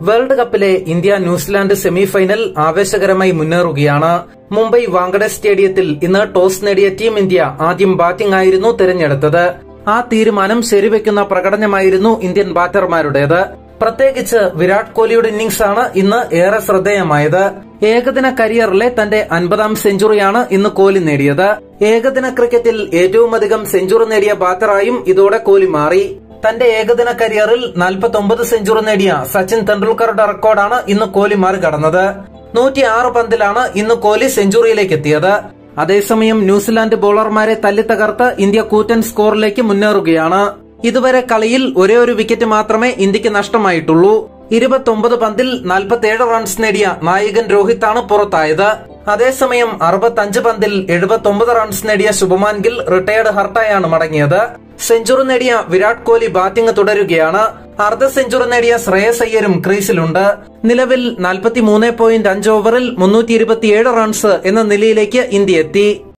world കപ്പിലെ India New Zealand semifinal ആവേശകരമായി മുന്നേറുകയാണ് മുംബൈ വാങ്കഡെ സ്റ്റേഡിയത്തിൽ ഇന്ന് ടോസ് നേടിയ ടീം ഇന്ത്യ ആദ്യം ബാറ്റിംഗ് ആയിരുന്നു തിരഞ്ഞെടുത്തത് ആ തീരുമാനം ശരിവെക്കുന്ന പ്രകടനമായിരുന്നു ഇന്ത്യൻ ബാറ്റർമാരുടേത് പ്രത്യേകിച്ച് വിരാട് കോഹ്ലിയുടെ ഇന്നിംഗ്സ് ആണ് ഇന്ന് ഏറെ ശ്രദ്ധേയമായത് ഏകദിന കരിയറിലെ തന്റെ അൻപതാം സെഞ്ചുറിയാണ് ഇന്ന് കോഹ്ലി നേടിയത് ഏകദിന ക്രിക്കറ്റിൽ ഏറ്റവുമധികം സെഞ്ചുറി നേടിയ ബാറ്ററായും ഇതോടെ കോഹ്ലി മാറി തന്റെ ഏകദിന കരിയറിൽ 49 സെഞ്ചുറി നേടിയ സച്ചിൻ തെണ്ടുൽക്കറുടെ റെക്കോർഡാണ് ഇന്ന് കോഹ്ലി മറികടന്നത് നൂറ്റിയാറ് പന്തിലാണ് ഇന്ന് കോഹ്ലി സെഞ്ചുറിയിലേക്ക് എത്തിയത് അതേസമയം ന്യൂസിലാൻഡ് ബോളർമാരെ തല്ലിത്തകർത്ത് ഇന്ത്യ കൂറ്റൻ സ്കോറിലേക്ക് മുന്നേറുകയാണ് ഇതുവരെ കളിയിൽ ഒരേ ഒരു വിക്കറ്റ് മാത്രമേ ഇന്ത്യക്ക് നഷ്ടമായിട്ടുള്ളൂ ഇരുപത്തൊമ്പത് പന്തിൽ നാൽപ്പത്തിയേഴ് റൺസ് നേടിയ നായകൻ രോഹിത്താണ് പുറത്തായത് അതേസമയം അറുപത്തഞ്ച് പന്തിൽ എഴുപത്തൊമ്പത് റൺസ് നേടിയ ശുഭമാൻ ഗിൽ റിട്ടയർഡ് ഹർട്ടായാണ് മടങ്ങിയത് സെഞ്ചുറി നേടിയ വിരാട് കോഹ്ലി ബാറ്റിംഗ് തുടരുകയാണ് അർദ്ധ സെഞ്ചുറി നേടിയ ശ്രേയസ് അയ്യരും ക്രീസിലുണ്ട് നിലവിൽ നാൽപ്പത്തിമൂന്ന് പോയിന്റ് അഞ്ച് ഓവറിൽ മുന്നൂറ്റി ഇരുപത്തിയേഴ് റൺസ് എന്ന നിലയിലേക്ക് ഇന്ത്യ എത്തി